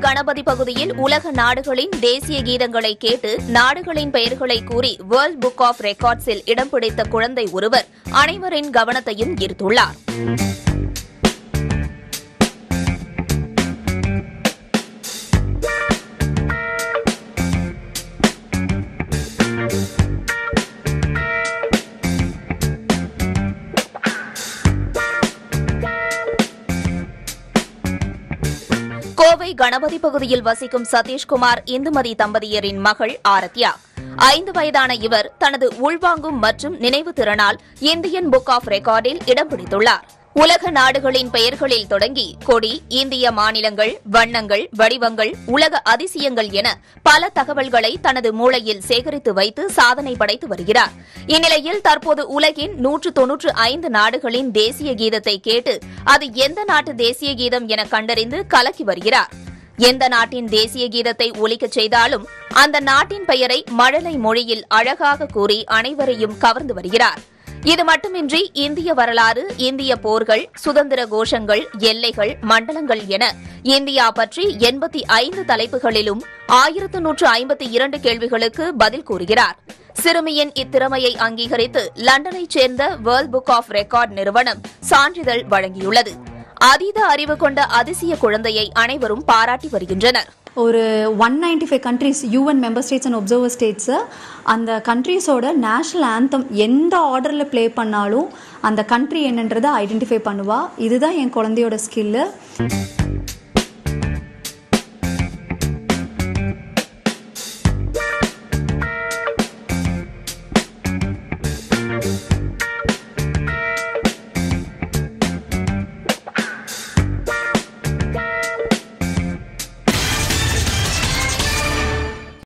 கணபதி பகுதியில் உலக நாடுகளின் தேசிய கீதங்களை கேட்டு நாடுகளின் பெயர்களை கூறி வேர்ல்ட் புக் ஆஃப் ரெக்கார்ட்ஸில் இடம் பிடித்த குழந்தை ஒருவர் அனைவரின் கவனத்தையும் ஈர்த்துள்ளார் கோவை கணபதி பகுதியில் வசிக்கும் சதீஷ்குமார் இந்துமதி தம்பதியரின் மகள் ஆரத்யா ஐந்து வயதான இவர் தனது உள்வாங்கும் மற்றும் நினைவு திறனால் இந்தியன் புக் ஆஃப் ரெக்கார்டில் இடம் பிடித்துள்ளார் உலக நாடுகளின் பெயர்களில் தொடங்கி கொடி இந்திய மாநிலங்கள் வண்ணங்கள் வடிவங்கள் உலக அதிசயங்கள் என பல தகவல்களை தனது மூளையில் சேகரித்து வைத்து சாதனை படைத்து வருகிறார் இந்நிலையில் தற்போது உலகின் நூற்று தொன்னூற்று ஐந்து நாடுகளின் தேசிய கீதத்தை கேட்டு அது எந்த நாட்டு தேசிய கீதம் என கண்டறிந்து கலக்கி வருகிறார் எந்த நாட்டின் தேசிய கீதத்தை ஒலிக்கச் செய்தாலும் அந்த நாட்டின் பெயரை மழலை மொழியில் அழகாக கூறி அனைவரையும் கவர்ந்து வருகிறார் இது மட்டுமின்றி இந்திய வரலாறு இந்திய போர்கள் சுதந்திர கோஷங்கள் எல்லைகள் மண்டலங்கள் என இந்தியா பற்றி எண்பத்தி ஐந்து தலைப்புகளிலும் ஆயிரத்து நூற்று ஐம்பத்தி இரண்டு கேள்விகளுக்கு பதில் கூறுகிறார் சிறுமியின் இத்திறமையை அங்கீகரித்து லண்டனைச் சேர்ந்த வேர்ல்ட் புக் ஆஃப் ரெக்கார்ட் நிறுவனம் சான்றிதழ் வழங்கியுள்ளது அதீத அறிவு கொண்ட அதிசய குழந்தையை அனைவரும் பாராட்டி வருகின்றனர் ஒரு one ninety five countries UN member states and observer states அந்த கண்ட்ரீஸோட நேஷ்னல் ஆந்தம் எந்த ஆர்டரில் ப்ளே பண்ணாலும் அந்த கண்ட்ரி என்னன்றதை ஐடென்டிஃபை பண்ணுவா இதுதான் என் குழந்தையோட ஸ்கில்லு